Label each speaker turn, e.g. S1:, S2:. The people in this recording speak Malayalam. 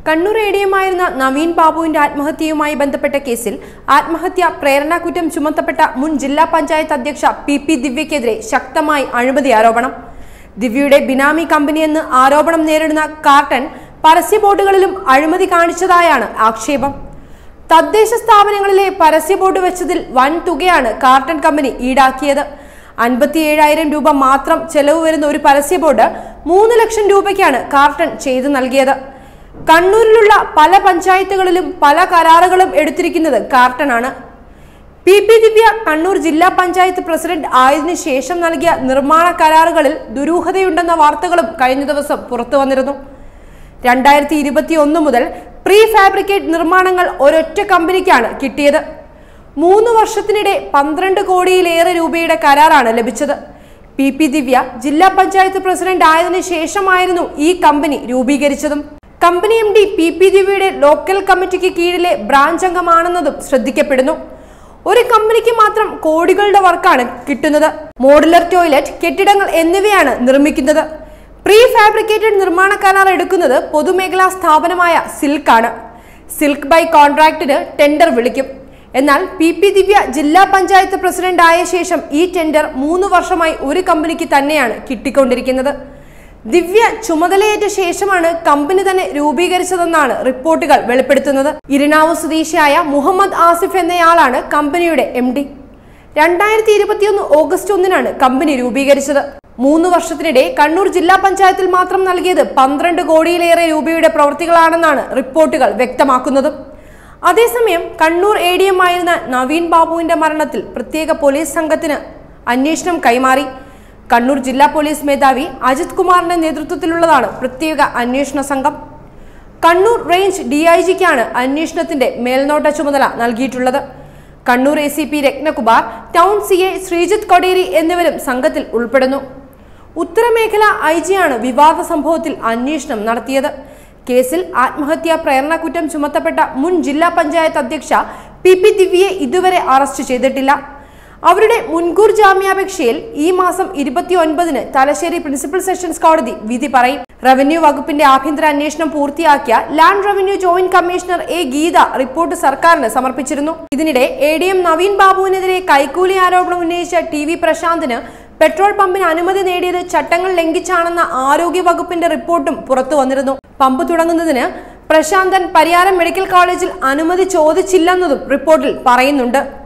S1: കണ്ണൂർ എ ഡി എമായിരുന്ന നവീൻ ബാബുവിന്റെ ആത്മഹത്യയുമായി ബന്ധപ്പെട്ട കേസിൽ ആത്മഹത്യ പ്രേരണാകുറ്റം ചുമത്തപ്പെട്ട മുൻ ജില്ലാ പഞ്ചായത്ത് അധ്യക്ഷ പി പി ദിവ്യക്കെതിരെ ശക്തമായി അഴിമതി ആരോപണം ദിവ്യയുടെ ബിനാമി കമ്പനിയെന്ന് ആരോപണം നേരിടുന്ന കാർട്ടൺ പരസ്യ ബോർഡുകളിലും അഴിമതി കാണിച്ചതായാണ് ആക്ഷേപം തദ്ദേശ സ്ഥാപനങ്ങളിലെ പരസ്യ ബോർഡ് വെച്ചതിൽ വൻ തുകയാണ് കാർട്ടൺ കമ്പനി ഈടാക്കിയത് അൻപത്തിയേഴായിരം രൂപ മാത്രം ചെലവ് വരുന്ന ഒരു പരസ്യ ബോർഡ് മൂന്ന് ലക്ഷം രൂപയ്ക്കാണ് കാർട്ടൺ ചെയ്തു നൽകിയത് കണ്ണൂരിലുള്ള പല പഞ്ചായത്തുകളിലും പല കരാറുകളും എടുത്തിരിക്കുന്നത് കാർട്ടണാണ് പി പി ദിവ്യ കണ്ണൂർ ജില്ലാ പഞ്ചായത്ത് പ്രസിഡന്റ് ആയതിനു ശേഷം നൽകിയ നിർമ്മാണ കരാറുകളിൽ ദുരൂഹതയുണ്ടെന്ന വാർത്തകളും കഴിഞ്ഞ ദിവസം പുറത്തു വന്നിരുന്നു രണ്ടായിരത്തി ഇരുപത്തി ഒന്ന് മുതൽ പ്രീ ഫാബ്രിക്കേറ്റ് നിർമ്മാണങ്ങൾ ഒരൊറ്റ കമ്പനിക്കാണ് കിട്ടിയത് മൂന്ന് വർഷത്തിനിടെ പന്ത്രണ്ട് കോടിയിലേറെ രൂപയുടെ കരാറാണ് ലഭിച്ചത് പി പി ദിവ്യ ജില്ലാ പഞ്ചായത്ത് പ്രസിഡന്റ് ആയതിനു ശേഷമായിരുന്നു ഈ കമ്പനി രൂപീകരിച്ചതും company M D P P ദിവ്യയുടെ ലോക്കൽ കമ്മിറ്റിക്ക് കീഴിലെ ബ്രാഞ്ച് അംഗമാണെന്നതും ശ്രദ്ധിക്കപ്പെടുന്നു ഒരു കമ്പനിക്ക് മാത്രം കോടികളുടെ വർക്കാണ് കിട്ടുന്നത് മോഡുലർ ടോയ്ലറ്റ് കെട്ടിടങ്ങൾ എന്നിവയാണ് നിർമ്മിക്കുന്നത് പ്രീ ഫാബ്രിക്കേറ്റഡ് നിർമ്മാണ കരാർ എടുക്കുന്നത് പൊതുമേഖലാ സ്ഥാപനമായ സിൽക്കാണ് സിൽക്ക് ബൈ കോൺട്രാക്ടിന് ടെൻഡർ വിളിക്കും എന്നാൽ പി പി ദിവ്യ ജില്ലാ പഞ്ചായത്ത് പ്രസിഡന്റ് ആയ ശേഷം ഈ ടെൻഡർ മൂന്ന് വർഷമായി ഒരു കമ്പനിക്ക് തന്നെയാണ് കിട്ടിക്കൊണ്ടിരിക്കുന്നത് ദിവ്യ ചുമതലയേറ്റ ശേഷമാണ് കമ്പനി തന്നെ രൂപീകരിച്ചതെന്നാണ് റിപ്പോർട്ടുകൾ വെളിപ്പെടുത്തുന്നത് ഇരിനാവ് സ്വദേശിയായ മുഹമ്മദ് ആസിഫ് എന്നയാളാണ് കമ്പനിയുടെ എം ഡി രണ്ടായിരത്തി ഇരുപത്തിയൊന്ന് ഓഗസ്റ്റ് ഒന്നിനാണ് കമ്പനി രൂപീകരിച്ചത് മൂന്ന് വർഷത്തിനിടെ കണ്ണൂർ ജില്ലാ പഞ്ചായത്തിൽ മാത്രം നൽകിയത് പന്ത്രണ്ട് കോടിയിലേറെ രൂപയുടെ പ്രവൃത്തികളാണെന്നാണ് റിപ്പോർട്ടുകൾ വ്യക്തമാക്കുന്നതും അതേസമയം കണ്ണൂർ എ ഡി എം ആയിരുന്ന നവീൻ ബാബുവിന്റെ മരണത്തിൽ പ്രത്യേക പോലീസ് സംഘത്തിന് അന്വേഷണം കൈമാറി കണ്ണൂർ ജില്ലാ പോലീസ് മേധാവി അജിത് കുമാറിന്റെ നേതൃത്വത്തിലുള്ളതാണ് പ്രത്യേക അന്വേഷണ സംഘം കണ്ണൂർ റേഞ്ച് ഡി ഐ ജിക്കാണ് അന്വേഷണത്തിന്റെ മേൽനോട്ട ചുമതല നൽകിയിട്ടുള്ളത് Kannur A C P Ratnakumar town C A Sreejith Koderi എന്നിവരും സംഘത്തിൽ ഉൾപ്പെടുന്നു ഉത്തരമേഖല ഐ ജിയാണ് വിവാദ സംഭവത്തിൽ അന്വേഷണം നടത്തിയത് കേസിൽ ആത്മഹത്യാ പ്രേരണ കുറ്റം ചുമത്തപ്പെട്ട മുൻ ജില്ലാ പഞ്ചായത്ത് അധ്യക്ഷ പി പി ദിവ്യയെ ഇതുവരെ അറസ്റ്റ് ചെയ്തിട്ടില്ല അവരുടെ മുൻകൂർ ജാമ്യാപേക്ഷയിൽ ഈ മാസം ഇരുപത്തി ഒൻപതിന് തലശ്ശേരി പ്രിൻസിപ്പൽ സെഷൻസ് കോടതി വിധി പറയും റവന്യൂ വകുപ്പിന്റെ ആഭ്യന്തര അന്വേഷണം പൂർത്തിയാക്കിയ land revenue joint commissioner A Geetha report സർക്കാരിന് സമർപ്പിച്ചിരുന്നു ഇതിനിടെ എ ഡി എം നവീൻ ബാബുവിനെതിരെ കൈക്കൂലി ആരോപണം ഉന്നയിച്ച ടി വി പ്രശാന്തിന് പെട്രോൾ പമ്പിന് അനുമതി നേടിയത് ചട്ടങ്ങൾ ലംഘിച്ചാണെന്ന ആരോഗ്യ വകുപ്പിന്റെ റിപ്പോർട്ടും പുറത്തു വന്നിരുന്നു പമ്പ് തുടങ്ങുന്നതിന് പ്രശാന്തൻ പരിയാരം മെഡിക്കൽ കോളേജിൽ അനുമതി ചോദിച്ചില്ലെന്നതും റിപ്പോർട്ടിൽ പറയുന്നുണ്ട്